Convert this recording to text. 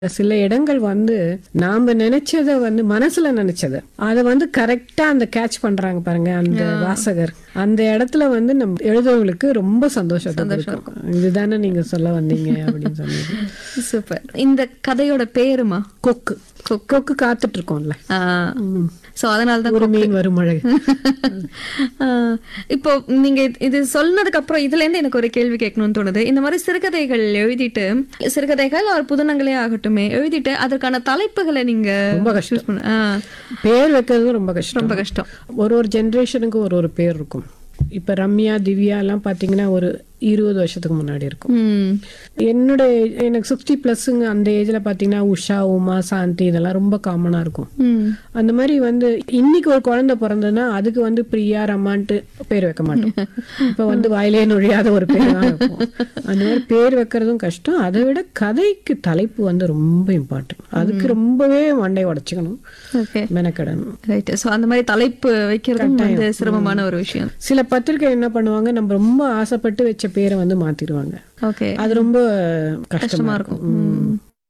சில இடங்கள் வந்து நாம நினைச்சத வந்து மனசுல நினைச்சத அத வந்து கரெக்டா அந்த கேட்ச் பண்றாங்க பாருங்க அந்த வாசகர் அந்த இடத்துல வந்து நம்ம எழுதுறவங்களுக்கு ரொம்ப சந்தோஷத்தை கொடுக்கும் இதுதானே நீங்க சொல்ல வந்தீங்க அப்படின்னு சொன்னீங்க சூப்பர் இந்த கதையோட பேருமா கொக்கு கொக்கு காத்துட்டு இருக்கோம்ல சோ அதனால தான் ஒரு மீன் வரும் அழகு ஆஹ் இப்போ நீங்க இது- இது சொன்னதுக்கு அப்புறம் இதுல இருந்து எனக்கு ஒரு கேள்வி கேட்கணும்னு தோணுது இந்த மாதிரி சிறுகதைகள் எழுதிட்டு சிறுகதைகள் ஒரு புதினங்களே ஆகட்டுமே எழுதிட்டு அதற்கான தலைப்புகளை நீங்க ரொம்ப கஷ்டம் choose பண்ண- ஆஹ் பேர் வைக்கிறது ரொம்ப கஷ்டம் ரொம்ப கஷ்டம் ஒரு ஒரு ஜெனரேஷனுக்கு ஒரு ஒரு பேர் இருக்கும் இப்ப ரம்யா திவ்யா எல்லாம் பாத்தீங்கன்னா ஒரு இருபது வருஷத்துக்கு முன்னாடி இருக்கும் ம் என்னோட எனக்கு சிக்ஸ்டி பிளஸ்ங்க அந்த ஏஜ்ல பாத்தீங்கன்னா உஷா உமா சாந்தி இதெல்லாம் ரொம்ப காமனா இருக்கும் ம் அந்த மாதிரி வந்து இன்னைக்கு ஒரு குழந்தை பிறந்ததுன்னா அதுக்கு வந்து பிரியா ரம்மான்ட்டு பேர் வைக்க மாட்டோம் இப்ப வந்து வாயிலே நுழையாத ஒரு பேர் தான் வைப்போம் அந்த மாதிரி பேர் வைக்கிறதும் கஷ்டம் அதை விட கதைக்கு தலைப்பு வந்து ரொம்ப இம்பார்ட்டன்ட் அதுக்கு ரொம்பவே மண்டை உடைச்சுக்கணும் ஓகே மெனக்கடணும் ரைட் சோ அந்த மாதிரி தலைப்பு வைக்கிறதும் வந்து சிரமமான ஒரு விஷயம் சில பத்திரிக்கை என்ன பண்ணுவாங்க நம்ம ரொம்ப ஆசைப்பட்டு வச்ச பேரை வந்து மாத்திடுவாங்க ஓகே அது ரொம்ப கஷ்டமா இருக்கும் ம்.